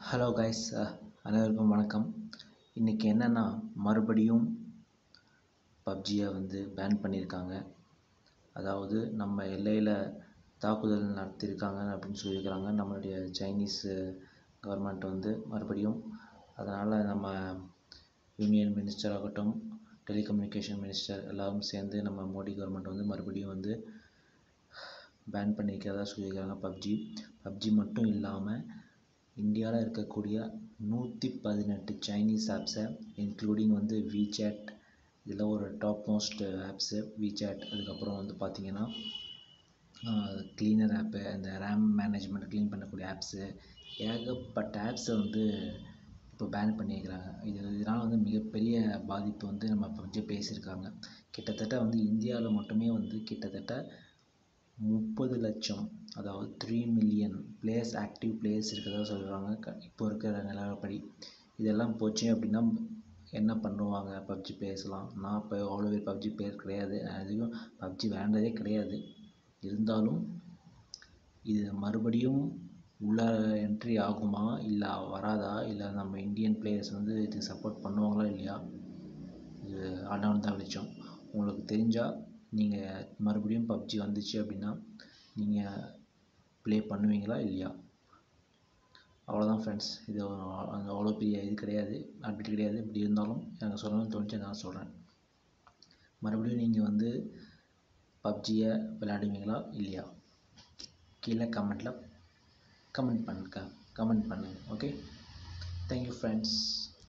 hello guys அனைவருக்கும் வணக்கம் இன்றைக்கி என்னென்னா மறுபடியும் பப்ஜியை வந்து பேன் பண்ணியிருக்காங்க அதாவது நம்ம எல்லையில் தாக்குதல் நடத்தியிருக்காங்க அப்படின்னு சொல்லியிருக்கிறாங்க நம்மளுடைய சைனீஸ் கவர்மெண்ட் வந்து மறுபடியும் அதனால் நம்ம யூனியன் மினிஸ்டர் ஆகட்டும் டெலிகம்யூனிகேஷன் மினிஸ்டர் எல்லாரும் சேர்ந்து நம்ம மோடி கவர்மெண்ட் வந்து மறுபடியும் வந்து பேன் பண்ணியிருக்கிறதா சொல்லியிருக்காங்க பப்ஜி பப்ஜி மட்டும் இல்லாமல் இந்தியாவில் இருக்கக்கூடிய நூற்றி பதினெட்டு சைனீஸ் ஆப்ஸை இன்க்ளூடிங் வந்து விசேட் இதில் ஒரு டாப் மோஸ்ட் ஆப்ஸு விசேட் அதுக்கப்புறம் வந்து பார்த்திங்கன்னா க்ளீனர் ஆப்பு அந்த ரேம் மேனேஜ்மெண்ட் க்ளீன் பண்ணக்கூடிய ஆப்ஸு ஏகப்பட்ட ஆப்ஸை வந்து இப்போ பேன் பண்ணியிருக்கிறாங்க இது இதனால் வந்து மிகப்பெரிய பாதிப்பு வந்து நம்ம பப்ஜி பேசியிருக்காங்க கிட்டத்தட்ட வந்து இந்தியாவில் மட்டுமே வந்து கிட்டத்தட்ட முப்பது லட்சம் அதாவது three million players active players இருக்கிறதா சொல்கிறாங்க க இப்போ இருக்கிற நிலவரப்படி இதெல்லாம் போச்சு அப்படின்னா என்ன பண்ணுவாங்க பப்ஜி பிளேயர்ஸ்லாம் நான் இப்போ அவ்வளோ பேர் பப்ஜி பிளேயர் கிடையாது நான் எதுவும் பப்ஜி விளையாண்டதே கிடையாது இருந்தாலும் இது மறுபடியும் உள்ளே என்ட்ரி ஆகுமா இல்லை வராதா இல்லை நம்ம இந்தியன் பிளேயர்ஸ் வந்து இதுக்கு சப்போர்ட் பண்ணுவாங்களா இல்லையா இது ஆண்டவன் தான் வெளிச்சம் உங்களுக்கு தெரிஞ்சால் நீங்கள் மறுபடியும் பப்ஜி வந்துச்சு அப்படின்னா நீங்கள் ப்ளே பண்ணுவீங்களா இல்லையா அவ்வளோதான் ஃப்ரெண்ட்ஸ் இது அவ்வளோ பெரிய இது கிடையாது அப்டேட் கிடையாது இப்படி இருந்தாலும் எனக்கு சொல்லணும்னு தோணுச்சு நான் சொல்கிறேன் மறுபடியும் நீங்கள் வந்து பப்ஜியை விளையாடுவீங்களா இல்லையா கீழே கமெண்ட்டில் கமெண்ட் பண்ணுங்க கமெண்ட் பண்ணுங்கள் ஓகே தேங்க்யூ ஃப்ரெண்ட்ஸ்